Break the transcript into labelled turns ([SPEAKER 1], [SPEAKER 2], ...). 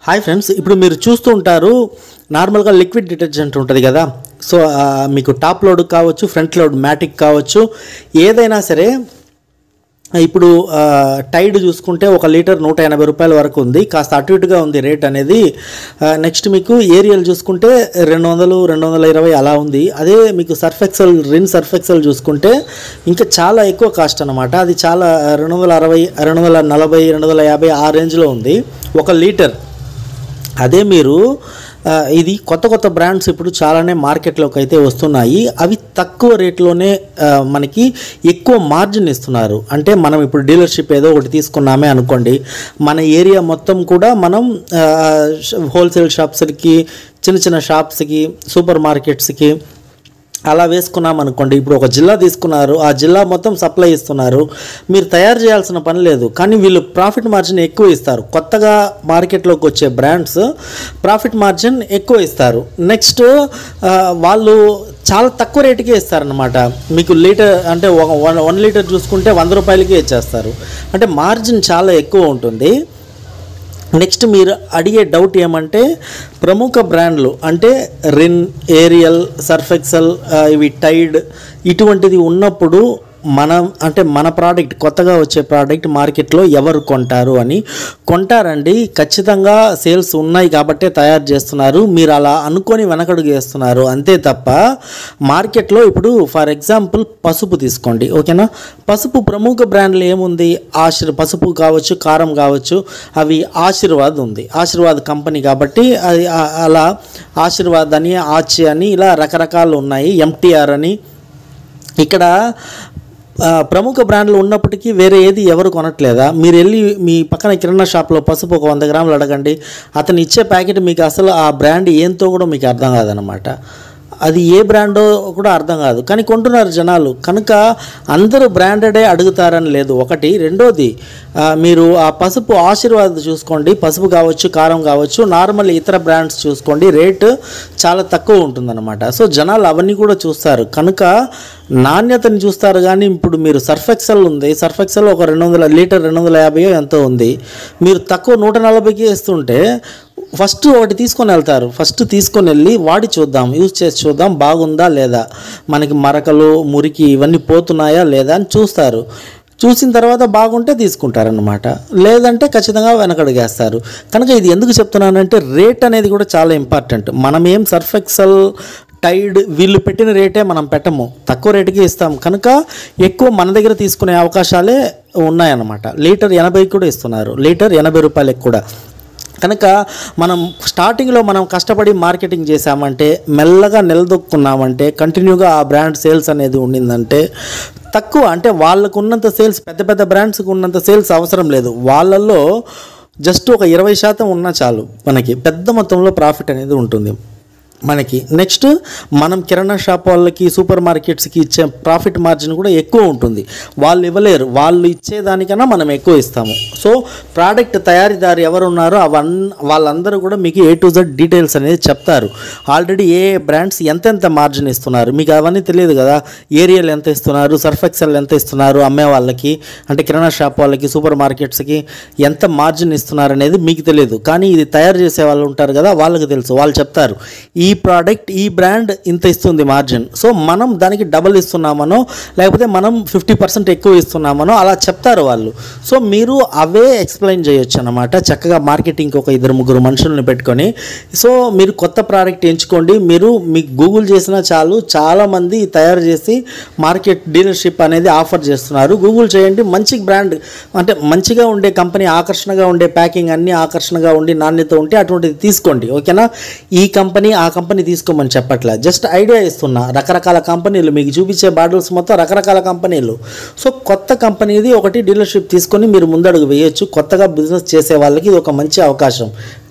[SPEAKER 1] hi friends ఇప్పుడు మీరు చూస్తూ ఉంటారు నార్మల్గా లిక్విడ్ డిటర్జెంట్ ఉంటుంది కదా సో ఆ, మీకు టాప్ లోడ్ కావచ్చు ఫ్రంట్ లోడ్ మ్యాటిక్ కావచ్చు ఏదైనా సరే ఇప్పుడు ఆ, టైడ్ చూసుకుంటే ఒక లీటర్ నూట ఎనభై రూపాయల వరకు ఉంది కాస్త అటు ఇటుగా ఉంది రేట్ అనేది ఆ, నెక్స్ట్ మీకు ఏరియల్ చూసుకుంటే రెండు వందలు రెండు వందల ఇరవై అలా ఉంది అదే మీకు Surf Excel Rin Surf Excel చూసుకుంటే ఇంకా చాలా ఎక్కువ కాస్ట్ అనమాట అది చాలా రెండు వందల అరవై రెండు వందల నలభై రెండు వందల యాభై ఆ రేంజ్లో ఉంది ఒక లీటర్ అదే మీరు ఆ, ఇది కొత్త కొత్త బ్రాండ్స్ ఇప్పుడు చాలానే మార్కెట్లోకి అయితే వస్తున్నాయి అవి తక్కువ రేట్లోనే ఆ, మనకి ఎక్కువ మార్జిన్ ఇస్తున్నారు అంటే మనం ఇప్పుడు డీలర్షిప్ ఏదో ఒకటి తీసుకున్నామే అనుకోండి మన ఏరియా మొత్తం కూడా మనం హోల్సేల్ షాప్స్కి చిన్న చిన్న షాప్స్కి సూపర్ మార్కెట్స్కి అలా వేసుకున్నాం అనుకోండి ఇప్పుడు ఒక జిల్లా తీసుకున్నారు ఆ జిల్లా మొత్తం సప్లై ఇస్తున్నారు మీరు తయారు చేయాల్సిన పని లేదు కానీ వీళ్ళు ప్రాఫిట్ మార్జిన్ ఎక్కువ ఇస్తారు కొత్తగా మార్కెట్లోకి వచ్చే బ్రాండ్స్ ప్రాఫిట్ మార్జిన్ ఎక్కువ ఇస్తారు నెక్స్ట్ వాళ్ళు చాలా తక్కువ రేటుకే ఇస్తారనమాట మీకు లీటర్ అంటే ఒక వన్ వన్ లీటర్ చూసుకుంటే వంద రూపాయలకే ఇచ్చేస్తారు అంటే మార్జిన్ చాలా ఎక్కువ ఉంటుంది నెక్స్ట్ మీరు అడిగే డౌట్ ఏమంటే ప్రముఖ బ్రాండ్లు అంటే రిన్ ఏరియల్ సర్ఫెక్సల్ ఆ, ఇవి టైడ్ ఇటువంటిది ఉన్నప్పుడు మనం అంటే మన ప్రోడక్ట్ కొత్తగా వచ్చే ప్రోడక్ట్ మార్కెట్లో ఎవరు కొంటారు అని కొంటారండి ఖచ్చితంగా సేల్స్ ఉన్నాయి కాబట్టే తయారు చేస్తున్నారు మీరు అలా అనుకొని వెనకడుగు వేస్తున్నారు అంతే తప్ప మార్కెట్లో ఇప్పుడు ఫర్ ఎగ్జాంపుల్ పసుపు తీసుకోండి ఓకేనా పసుపు ప్రముఖ బ్రాండ్లు ఏముంది ఆశీర్ పసుపు కావచ్చు కారం కావచ్చు అవి ఆశీర్వాద్ ఉంది ఆశీర్వాద్ కంపెనీ కాబట్టి అది ఆ- అలా ఆశీర్వాద్ అని ఆచి అని ఇలా రకరకాలు ఉన్నాయి ఎంటీఆర్ అని ఇక్కడ ఆ, ప్రముఖ బ్రాండ్లు ఉన్నప్పటికీ వేరే ఏది ఎవరు కొనట్లేదా మీరు వెళ్ళి మీ పక్కన కిరాణా షాప్లో పసుపు ఒక వంద గ్రాములు అడగండి అతను ఇచ్చే ప్యాకెట్ మీకు అసలు ఆ బ్రాండ్ ఏంతో కూడా మీకు అర్థం కాదనమాట అది ఏ బ్రాండో కూడా అర్థం కాదు కానీ కొంటున్నారు జనాలు కనుక అందరూ బ్రాండెడే అడుగుతారని లేదు ఒకటి రెండోది ఆ, మీరు ఆ పసుపు ఆశీర్వాద్ చూసుకోండి పసుపు కావచ్చు కారం కావచ్చు నార్మల్ ఇతర బ్రాండ్స్ చూసుకోండి రేటు చాలా తక్కువ ఉంటుందన్నమాట సో జనాలు అవన్నీ కూడా చూస్తారు కనుక నాణ్యతని చూస్తారు కానీ ఇప్పుడు మీరు సర్ఫ్ ఎక్సెల్ ఉంది సర్ఫ్ ఎక్సెల్ ఒక రెండు వందల లీటర్ రెండు వందల యాభై ఎంతో ఉంది మీరు తక్కువ నూట నలభైకి ఇస్తుంటే ఫస్ట్ ఒకటి తీసుకొని వెళ్తారు ఫస్ట్ తీసుకొని వెళ్ళి వాడి చూద్దాం యూజ్ చేసి చూద్దాం బాగుందా లేదా మనకి మరకలు మురికి ఇవన్నీ పోతున్నాయా లేదా అని చూస్తారు చూసిన తర్వాత బాగుంటే తీసుకుంటారనమాట లేదంటే ఖచ్చితంగా వెనకడుగేస్తారు కనుక ఇది ఎందుకు చెప్తున్నానంటే రేట్ అనేది కూడా చాలా ఇంపార్టెంట్ మనం ఏం సర్ఫ్ ఎక్సెల్ టైడ్ వీళ్ళు పెట్టిన రేటే మనం పెట్టము తక్కువ రేటుకి ఇస్తాం కనుక ఎక్కువ మన దగ్గర తీసుకునే అవకాశాలే ఉన్నాయన్నమాట లీటర్ ఎనభైకి కూడా ఇస్తున్నారు లీటర్ ఎనభై రూపాయలకి కూడా కనుక మనం స్టార్టింగ్లో మనం కష్టపడి మార్కెటింగ్ చేసామంటే మెల్లగా నిలదొక్కున్నామంటే కంటిన్యూగా ఆ బ్రాండ్ సేల్స్ అనేది ఉండిందంటే తక్కువ అంటే వాళ్ళకు ఉన్నంత సేల్స్ పెద్ద పెద్ద బ్రాండ్స్కి ఉన్నంత సేల్స్ అవసరం లేదు వాళ్ళల్లో జస్ట్ ఒక ఇరవై శాతం ఉన్నా చాలు మనకి పెద్ద మొత్తంలో ప్రాఫిట్ అనేది ఉంటుంది మనకి నెక్స్ట్ మనం కిరాణా షాప్ వాళ్ళకి సూపర్ మార్కెట్స్కి ఇచ్చే ప్రాఫిట్ మార్జిన్ కూడా ఎక్కువ ఉంటుంది వాళ్ళు ఇవ్వలేరు వాళ్ళు ఇచ్చేదానికన్నా మనం ఎక్కువ ఇస్తాము సో ప్రోడక్ట్ తయారీదారు ఎవరు ఉన్నారో అవన్ వాళ్ళందరూ కూడా మీకు ఏ టు జెడ్ డీటెయిల్స్ అనేది చెప్తారు ఆల్రెడీ ఏ బ్రాండ్స్ ఎంతెంత మార్జిన్ ఇస్తున్నారు మీకు అవన్నీ తెలియదు కదా ఏరియల్ ఎంత ఇస్తున్నారు సర్ఫ్ ఎక్సెల్ ఎంత ఇస్తున్నారు అమ్మే వాళ్ళకి అంటే కిరాణా షాప్ వాళ్ళకి సూపర్ మార్కెట్స్కి ఎంత మార్జిన్ ఇస్తున్నారు అనేది మీకు తెలియదు కానీ ఇది తయారు చేసే వాళ్ళు ఉంటారు కదా వాళ్ళకి తెలుసు వాళ్ళు చెప్తారు ఈ ప్రోడక్ట్ ఈ బ్రాండ్ ఇంత ఇస్తుంది మార్జిన్ సో మనం దానికి డబుల్ ఇస్తున్నామనో లేకపోతే మనం ఫిఫ్టీ పర్సెంట్ ఎక్కువ ఇస్తున్నామనో అలా చెప్తారు వాళ్ళు సో మీరు అవే ఎక్స్ప్లెయిన్ చేయొచ్చు అనమాట చక్కగా మార్కెటింగ్కి ఒక ఇద్దరు ముగ్గురు మనుషుల్ని పెట్టుకొని సో మీరు కొత్త ప్రోడక్ట్ ఎంచుకోండి మీరు మీకు గూగుల్ చేసినా చాలు చాలామంది తయారు చేసి మార్కెట్ డీలర్షిప్ అనేది ఆఫర్ చేస్తున్నారు గూగుల్ చేయండి మంచి బ్రాండ్ అంటే మంచిగా ఉండే కంపెనీ ఆకర్షణగా ఉండే ప్యాకింగ్ అన్నీ ఆకర్షణగా ఉండి నాణ్యత ఉంటే అటువంటిది తీసుకోండి ఓకేనా ఈ కంపెనీ ఆ కంపెనీ తీసుకోమని చెప్పట్లే జస్ట్ ఐడియా ఇస్తున్నా రకరకాల కంపెనీలు మీకు చూపించే బాటిల్స్ మొత్తం రకరకాల కంపెనీలు సో కొత్త కంపెనీది ఒకటి డీలర్షిప్ తీసుకొని మీరు ముందడుగు వేయొచ్చు కొత్తగా బిజినెస్ చేసే వాళ్ళకి ఇది ఒక మంచి అవకాశం